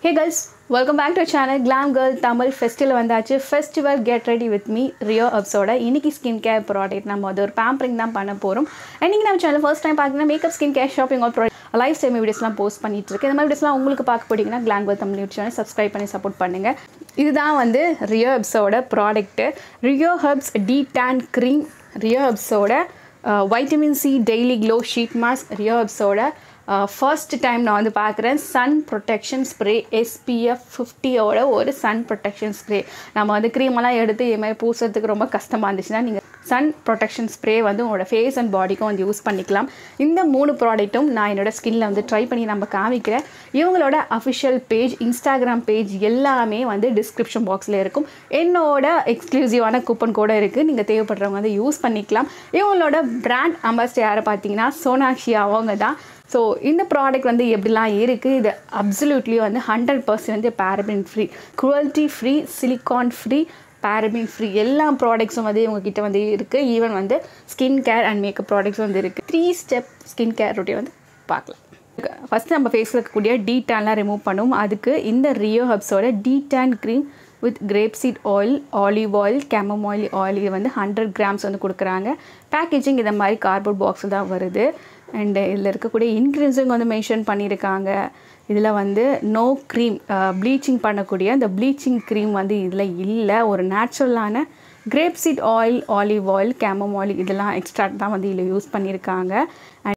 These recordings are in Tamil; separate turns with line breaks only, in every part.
hey girls welcome back to channel glam girl Tamil festival வந்தாச்சு festival get ready with me Rio அப்ஸோட இன்னைக்கு ஸ்கின் கேர் ப்ராடக்ட் நம்ம அது ஒரு பேம்பரிங் தான் பண்ண போகிறோம் இன்னைக்கு நம்ம சேனல் ஃபர்ஸ்ட் டைம் பார்த்தீங்கன்னா மேக்கப் ஸ்கின் கேர் ஷாப்பிங் ஒரு ப்ராடக்ட் லைஃப் ஸ்டைல் வீடியோஸ்லாம் போஸ்ட் பண்ணிட்டு இருக்கேன் இந்த மாதிரி வீடியோஸ்லாம் உங்களுக்கு பார்க்க போட்டிங்கன்னா glam girl Tamil YouTube channel subscribe பண்ணி சப்போர்ட் பண்ணுங்கள் இதுதான் வந்து ரியோ ஹப்ஸோட product Rio herbs detan cream Rio ஹப்ஸோட vitamin C daily glow sheet mask Rio ஹப்ஸோட ஃபர்ஸ்ட் டைம் நான் வந்து பார்க்குறேன் சன் ப்ரொடெக்ஷன் ஸ்ப்ரே எஸ்பிஎஃப் ஃபிஃப்டியோட ஒரு சன் ப்ரொடெக்ஷன் ஸ்ப்ரே நம்ம வந்து க்ரீமெல்லாம் எடுத்து இது மாதிரி பூசுறதுக்கு ரொம்ப கஷ்டமாக இருந்துச்சுன்னா நீங்கள் சன் ப்ரொடெக்ஷன் ஸ்ப்ரே வந்து உங்களோட ஃபேஸ் அண்ட் பாடிக்கும் வந்து யூஸ் பண்ணிக்கலாம் இந்த மூணு ப்ராடக்ட்டும் நான் என்னோட ஸ்கின்ல வந்து ட்ரை பண்ணி நம்ம காமிக்கிறேன் இவங்களோட அஃபிஷியல் பேஜ் இன்ஸ்டாகிராம் பேஜ் எல்லாமே வந்து டிஸ்கிரிப்ஷன் பாக்ஸில் இருக்கும் என்னோட எக்ஸ்க்ளூசிவான கூப்பன் கூட இருக்குது நீங்கள் தேவைப்படுறவங்க வந்து யூஸ் பண்ணிக்கலாம் இவங்களோட பிராண்ட் அம்பாசிடர் யாரை பார்த்தீங்கன்னா சோனாக்ஷி அவங்க தான் ஸோ இந்த ப்ராடக்ட் வந்து எப்படிலாம் இருக்குது இது அப்சல்யூட்லி வந்து ஹண்ட்ரட் பர்சன்ட் வந்து paraben free quality free silicone free paraben free எல்லா ப்ராடக்ட்ஸும் வந்து இவங்ககிட்ட வந்து இருக்குது ஈவன் வந்து skin care and makeup products வந்து இருக்குது three step skin care routine வந்து பார்க்கலாம் ஃபஸ்ட்டு நம்ம ஃபேஸில் இருக்கக்கூடிய டீ டேன்லாம் ரிமூவ் பண்ணுவோம் அதுக்கு இந்த ரியோ ஹப்ஸோட detan cream with grape seed oil olive oil கேமம் ஆயில் ஆயில் இது வந்து ஹண்ட்ரட் கிராம்ஸ் வந்து கொடுக்குறாங்க பேக்கேஜிங் இந்த மாதிரி கார்போர்ட் பாக்ஸ் தான் வருது அண்டு இதில் இருக்கக்கூடிய இன்க்ரீடியன்ஸும் வந்து மென்ஷன் பண்ணியிருக்காங்க இதில் வந்து நோ க்ரீம் ப்ளீச்சிங் பண்ணக்கூடிய அந்த ப்ளீச்சிங் க்ரீம் வந்து இதில் இல்லை ஒரு நேச்சுரலான grape seed oil olive oil கேமம் ஆயில் இதெல்லாம் எக்ஸ்ட்ராக்ட் தான் வந்து இதில் யூஸ் பண்ணியிருக்காங்க அண்ட்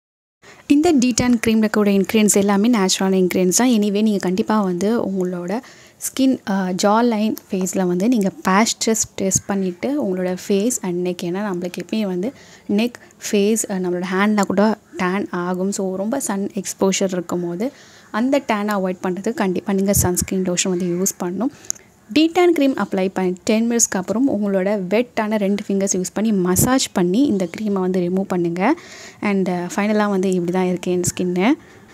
இந்த டீடான் க்ரீமில் இருக்கக்கூடிய இன்க்ரீடியன்ஸ் எல்லாமே நேச்சுரலான இன்க்ரீடியன்ஸ் தான் எனிவே நீங்கள் கண்டிப்பாக வந்து உங்களோட ஸ்கின் ஜா லைன் ஃபேஸில் வந்து நீங்கள் பேஷ் டெஸ்ட் டெஸ்ட் பண்ணிவிட்டு உங்களோட ஃபேஸ் அண்ட் நெக் ஏன்னா நம்மளுக்கு எப்பயும் வந்து நெக் ஃபேஸ் நம்மளோட ஹேண்டில் கூட டேன் ஆகும் ஸோ ரொம்ப சன் எக்ஸ்போஷர் இருக்கும் போது அந்த டேனை அவாய்ட் பண்ணுறதுக்கு கண்டிப்பாக நீங்கள் சன்ஸ்க்ரீன் லோஷன் வந்து யூஸ் பண்ணணும் டீடான் க்ரீம் அப்ளை பண்ணி டென் மினிட்ஸ்க்கு அப்புறம் உங்களோட வெட்டான ரெண்டு ஃபிங்கர்ஸ் யூஸ் பண்ணி மசாஜ் பண்ணி இந்த க்ரீமை வந்து ரிமூவ் பண்ணுங்கள் அண்ட் ஃபைனலாக வந்து இப்படி தான் இருக்குது என் ஸ்கின்னு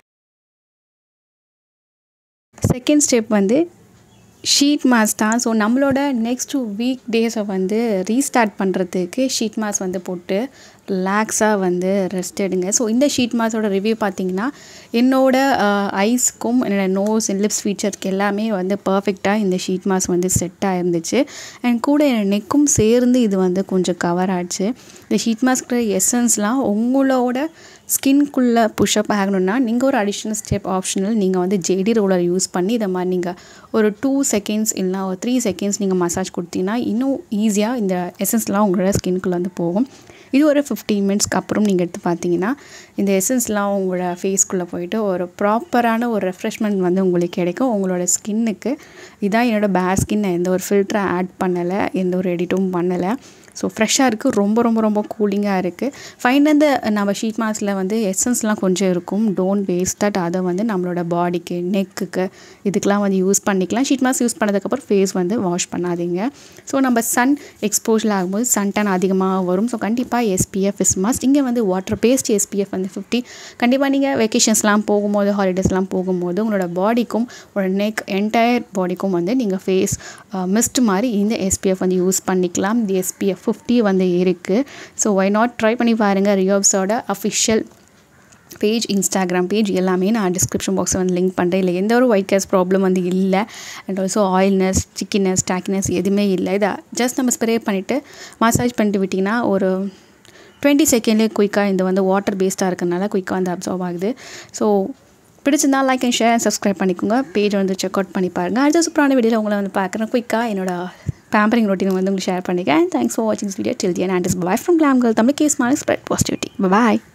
செகண்ட் ஸ்டெப் வந்து ஷீட் மாஸ் தான் ஸோ நம்மளோட நெக்ஸ்ட் வீக் டேஸை வந்து ரீஸ்டார்ட் பண்ணுறதுக்கு ஷீட் மாஸ் வந்து போட்டு ரிலாக்ஸாக வந்து ரெஸ்ட் எடுங்க ஸோ இந்த ஷீட் மாஸோட ரிவ்யூ பார்த்தீங்கன்னா என்னோட ஐஸ்க்கும் என்னோடய நோஸ் அண்ட் லிப்ஸ் ஃபீச்சருக்கு எல்லாமே வந்து பர்ஃபெக்டாக இந்த ஷீட் மாஸ் வந்து செட்டாக இருந்துச்சு அண்ட் கூட என் நெக்கும் சேர்ந்து இது வந்து கொஞ்சம் கவர் ஆச்சு இந்த ஷீட் மாஸ்க்கு எசன்ஸ்லாம் உங்களோட ஸ்கின்குள்ளே புஷ்அப் ஆகணும்னா நீங்கள் ஒரு அடிஷ்னல் ஸ்டெப் ஆப்ஷனல் நீங்கள் வந்து ஜேடி ரோலர் யூஸ் பண்ணி இதை மாதிரி நீங்கள் ஒரு டூ செகண்ட்ஸ் இல்லைனா ஒரு த்ரீ செகண்ட்ஸ் நீங்கள் மசாஜ் கொடுத்தீங்கன்னா இன்னும் ஈஸியாக இந்த எசன்ஸ்லாம் உங்களோட ஸ்கின்குள்ளே வந்து போகும் இது ஒரு ஃபிஃப்டீன் மினிட்ஸ்க்கு அப்புறம் நீங்கள் எடுத்து பார்த்தீங்கன்னா இந்த எசன்ஸ்லாம் உங்களோட ஃபேஸ்க்குள்ளே போயிட்டு ஒரு ப்ராப்பரான ஒரு ரெஃப்ரெஷ்மெண்ட் வந்து உங்களுக்கு கிடைக்கும் உங்களோட ஸ்கின்னுக்கு இதான் என்னோடய பேர் ஸ்கின் நான் எந்த ஒரு ஃபில்டரை ஆட் பண்ணலை எந்த ஒரு எடிட்டும் பண்ணலை ஸோ ஃப்ரெஷ்ஷாக இருக்குது ரொம்ப ரொம்ப ரொம்ப கூலிங்காக இருக்குது ஃபைன் அந்த நம்ம ஷீட் மாஸில் வந்து எசன்ஸ்லாம் கொஞ்சம் இருக்கும் டோன்ட் வேஸ்ட் தட் அதை வந்து நம்மளோட பாடிக்கு நெக்குக்கு இதுக்கெலாம் வந்து யூஸ் பண்ணிக்கலாம் ஷீட் மாஸ் யூஸ் பண்ணதுக்கப்புறம் ஃபேஸ் வந்து வாஷ் பண்ணாதீங்க ஸோ நம்ம சன் எக்ஸ்போஷர் ஆகும்போது சன் டேன் அதிகமாக வரும் ஸோ கண்டிப்பாக எஸ்பிஎஃப் இஸ் மஸ்ட் இங்கே வந்து வாட்டர் பேஸ்ட் எஸ்பிஎஃப் வந்து ஃபிஃப்டி கண்டிப்பாக நீங்கள் வெக்கேஷன்ஸ்லாம் போகும்போது ஹாலிடேஸ்லாம் போகும்போது உங்களோட பாடிக்கும் உங்களோட நெக் என்டையர் பாடிக்கும் வந்து நீங்கள் ஃபேஸ் மிஸ்ட் மாதிரி இந்த எஸ்பிஎஃப் வந்து யூஸ் பண்ணிக்கலாம் இந்த எஸ்பிஎஃப் ஃபிஃப்டி வந்து இருக்குது ஸோ ஒய் நாட் ட்ரை பண்ணி பாருங்கள் ரியோப்ஸோட அஃபிஷியல் பேஜ் இன்ஸ்டாகிராம் பேஜ் எல்லாமே நான் டிஸ்கிரிப்ஷன் பாக்ஸில் வந்து லிங்க் பண்ணுறேன் இல்லை எந்த ஒரு ஒயிட் கேஸ் ப்ராப்ளம் வந்து இல்லை and also oiliness stickiness tackiness எதுவுமே இல்லை இதை ஜஸ்ட் நம்ம ஸ்ப்ரே பண்ணிவிட்டு மசாஜ் பண்ணிட்டு விட்டிங்கன்னா ஒரு டுவெண்ட்டி செகண்ட்லேயே குயிக்காக இந்த வந்து வாட்டர் பேஸ்டாக இருக்கிறனால குயிக்காக வந்து அப்சர்வ் ஆகுது ஸோ பிடிச்சிருந்தா like and share and subscribe பண்ணிக்கோங்க பேஜ் வந்து செக் அவுட் பண்ணி பாருங்கள் அடுத்த சூப்பரான வீடியோவில் உங்களை வந்து பார்க்குறேன் குயிக்காக என்னோட பேம்பரிங் ரொட்டீன் வந்து உங்களுக்கு ஷேர் பண்ணிக்கிறேன் தேங்க்ஸ் ஃபார் வாட்சிங் video till then and is bye from glam girl Tamil கேஸ் மாதிரி ஸ்ப்ரெட் பாசிட்டிவிட்டி பாய்